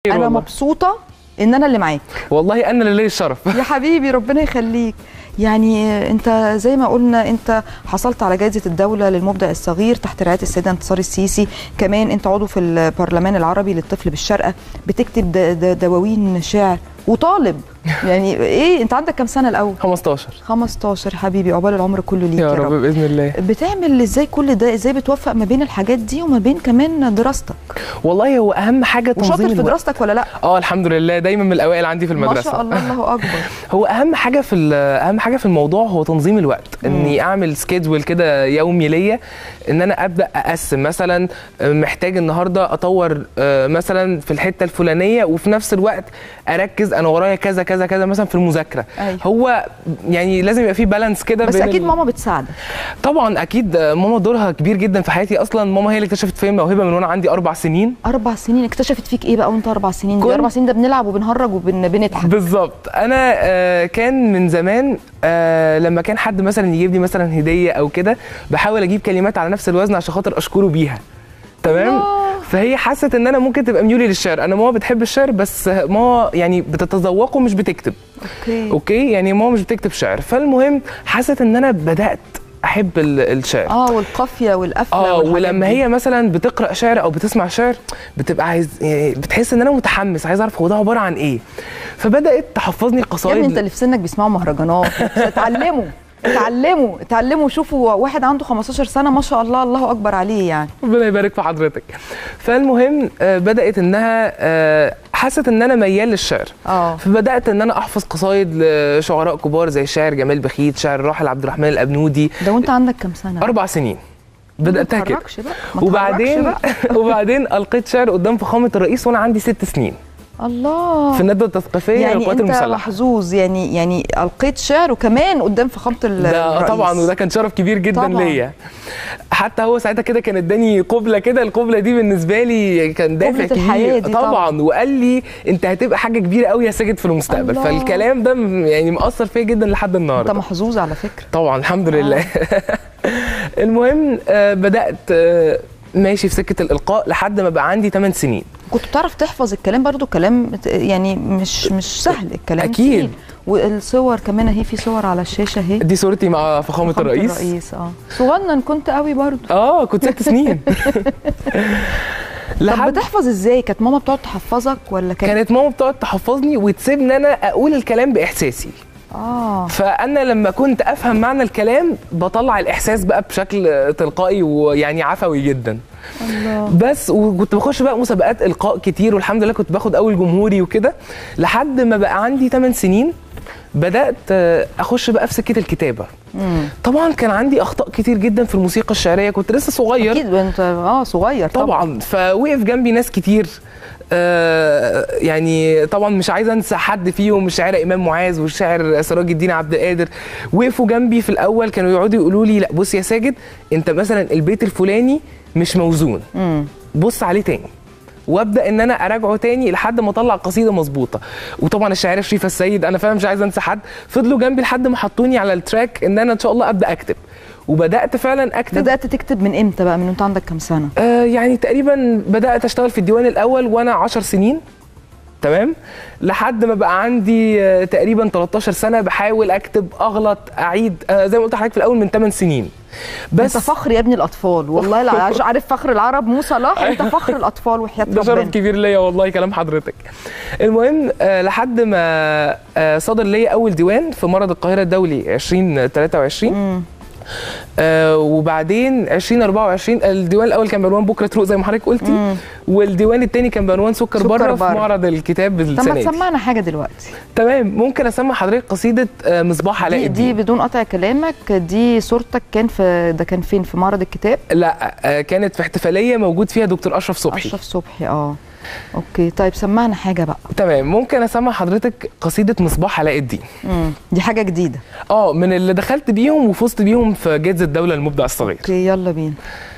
انا والله. مبسوطه ان انا اللي معاك والله انا اللي ليا الشرف يا حبيبي ربنا يخليك يعني انت زي ما قلنا انت حصلت على جائزه الدوله للمبدع الصغير تحت رعايه السيده انتصار السيسي كمان انت عضو في البرلمان العربي للطفل بالشرقه بتكتب د- د- دواوين شعر وطالب يعني ايه انت عندك كام سنه الاول 15 15 حبيبي عقبال العمر كله ليك يا رب باذن الله بتعمل ازاي كل ده ازاي بتوفق ما بين الحاجات دي وما بين كمان دراستك والله هو اهم حاجه تنظيم وشاطر في الوقت. دراستك ولا لا اه الحمد لله دايما من الاوائل عندي في ما المدرسه شاء الله الله اكبر هو اهم حاجه في ال- اهم حاجه في الموضوع هو تنظيم الوقت اني اعمل سكيدول كده يومي ليا ان انا ابدا اقسم مثلا محتاج النهارده اطور آه، مثلا في الحته الفلانيه وفي نفس الوقت اركز انا ورايا كذا كذا كذا مثلا في المذاكره أيوة. هو يعني لازم يبقى في بالانس كده بس بين اكيد ال- ماما بتساعدك طبعا اكيد آه، ماما دورها كبير جدا في حياتي اصلا ماما هي اللي اكتشفت فيا موهبه من وانا عندي اربع سنين اربع سنين اكتشفت فيك ايه بقى وانت اربع سنين دي كنت- اربع سنين ده بنلعب وبنهرج وبنضحك بالظبط انا آه، كان من زمان آه، لما كان حد مثلا يجيب لي مثلا هديه او كده بحاول اجيب كلمات على نفس الوزن عشان خاطر اشكره بيها تمام الله. فهي حست ان انا ممكن تبقى ميولي للشعر انا ماما بتحب الشعر بس ماما يعني بتتذوقه مش بتكتب اوكي اوكي يعني ماما مش بتكتب شعر فالمهم حست ان انا بدات احب ال- الشعر اه والقافيه والقفله اه والحاجات ولما دي. هي مثلا بتقرا شعر او بتسمع شعر بتبقى عايز يعني بتحس ان انا متحمس عايز اعرف هو ده عباره عن ايه فبدات تحفظني يا قصايد ابني انت اللي في سنك بيسمعوا مهرجانات اتعلموا اتعلموا اتعلموا شوفوا واحد عنده 15 سنه ما شاء الله الله اكبر عليه يعني ربنا يبارك في حضرتك فالمهم آه، بدات انها آه، حست ان انا ميال للشعر اه فبدات ان انا احفظ قصايد لشعراء كبار زي الشاعر جمال بخيت شاعر الراحل عبد الرحمن الابنودي ده وانت عندك كام سنه اربع سنين بداتها ما كده تهرجش بقى ما وبعدين تهرجش بقى. وبعدين القيت شعر قدام فخامه الرئيس وانا عندي ست سنين الله في الندوه التثقيفيه يعني للقوات انت المسلحه محظوظ يعني يعني القيت شعر وكمان قدام فخامه ال- ده الرئيس طبعا وده كان شرف كبير جدا طبعاً. ليا حتى هو ساعتها كده كان اداني قبله كده القبله دي بالنسبه لي كان دافع قبلة كبير الحياة دي طبعاً. طبعا وقال لي انت هتبقى حاجه كبيره قوي يا ساجد في المستقبل الله. فالكلام ده م- يعني مأثر فيا جدا لحد انت النهارده محظوظ على فكره طبعا الحمد لله المهم آه، بدات آه، ماشي في سكه الالقاء لحد ما بقى عندي 8 سنين كنت بتعرف تحفظ الكلام برضو كلام يعني مش مش سهل الكلام أكيد. تقيل. والصور كمان اهي في صور على الشاشه اهي دي صورتي مع فخامه فخامة الرئيس الرئيس اه صغنن كنت قوي برضو اه كنت ست سنين طب بتحفظ ازاي كانت ماما بتقعد تحفظك ولا كانت كانت ماما بتقعد تحفظني وتسيبني انا اقول الكلام باحساسي اه فانا لما كنت افهم معنى الكلام بطلع الاحساس بقى بشكل تلقائي ويعني عفوي جدا الله بس وكنت بخش بقى مسابقات القاء كتير والحمد لله كنت باخد اول جمهوري وكده لحد ما بقى عندي 8 سنين بدات آه، اخش بقى في سكه الكتابه مم. طبعا كان عندي اخطاء كتير جدا في الموسيقى الشعريه كنت لسه صغير اكيد انت اه صغير طبعا, طبعا فوقف جنبي ناس كتير آه يعني طبعا مش عايز انسى حد فيهم الشاعر امام معاذ والشاعر سراج الدين عبد القادر وقفوا جنبي في الاول كانوا يقعدوا يقولوا لي لا بص يا ساجد انت مثلا البيت الفلاني مش موزون مم. بص عليه تاني وابدا ان انا اراجعه تاني لحد ما اطلع قصيده مظبوطه وطبعا الشاعره شريفه السيد انا فعلا مش عايز انسى حد فضلوا جنبي لحد ما حطوني على التراك ان انا ان شاء الله ابدا اكتب وبدات فعلا اكتب بدات تكتب من امتى بقى من وانت عندك كام سنه آه يعني تقريبا بدات اشتغل في الديوان الاول وانا 10 سنين تمام لحد ما بقى عندي آه تقريبا 13 سنه بحاول اكتب اغلط اعيد آه زي ما قلت لحضرتك في الاول من 8 سنين بس انت فخر يا ابني الاطفال والله لا عارف فخر العرب مو صلاح انت فخر الاطفال وحياه ده شرف ربنا كبير ليا والله كلام حضرتك المهم آه لحد ما آه صدر ليا اول ديوان في معرض القاهره الدولي 2023 مم. آه وبعدين 2024 الديوان الاول كان بعنوان بكره تروق زي ما حضرتك قلتي مم. والديوان الثاني كان بعنوان سكر, سكر بره في بره. معرض الكتاب طب ما السنه دي تسمعنا حاجه دلوقتي تمام ممكن اسمع حضرتك قصيده آه، مصباح علاء دي, دي الدين بدون قطع كلامك دي صورتك كان في ده كان فين في معرض الكتاب لا آه، كانت في احتفاليه موجود فيها دكتور اشرف صبحي اشرف صبحي اه اوكي طيب سمعنا حاجه بقى تمام ممكن اسمع حضرتك قصيده مصباح علاء الدين مم. دي حاجه جديده اه من اللي دخلت بيهم وفزت بيهم في جائزه الدوله المبدع الصغير اوكي يلا بينا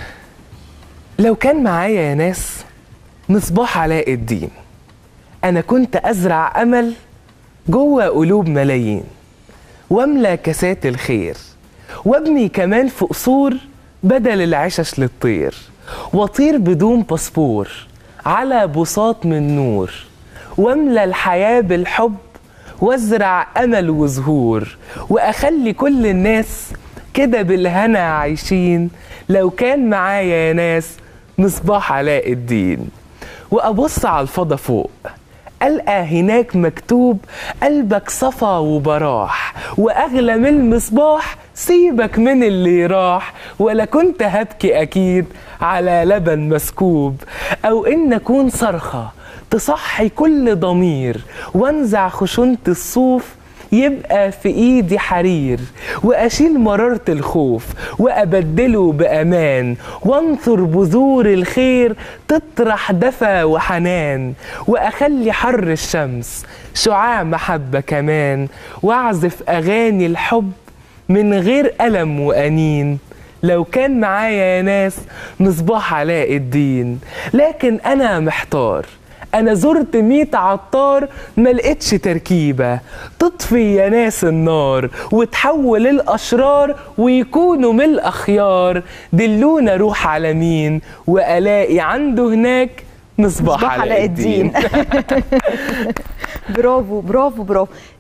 لو كان معايا يا ناس مصباح علاء الدين انا كنت ازرع امل جوه قلوب ملايين واملى كاسات الخير وابني كمان في قصور بدل العشش للطير واطير بدون باسبور على بساط من نور واملى الحياة بالحب وازرع امل وزهور واخلي كل الناس كده بالهنا عايشين لو كان معايا يا ناس مصباح علاء الدين وابص على الفضا فوق ألقى هناك مكتوب قلبك صفا وبراح وأغلى من المصباح سيبك من اللي راح ولا كنت هبكي أكيد على لبن مسكوب أو إن أكون صرخة تصحي كل ضمير وانزع خشونة الصوف يبقى في ايدي حرير واشيل مرارة الخوف وابدله بامان وانثر بذور الخير تطرح دفى وحنان واخلي حر الشمس شعاع محبة كمان واعزف اغاني الحب من غير ألم وأنين لو كان معايا يا ناس مصباح علاء الدين لكن أنا محتار أنا زرت ميت عطار ما لقيتش تركيبة تطفي يا ناس النار وتحول الأشرار ويكونوا من الأخيار دلونا روح على مين وألاقي عنده هناك مصباح, مصباح علاء الدين برافو برافو برافو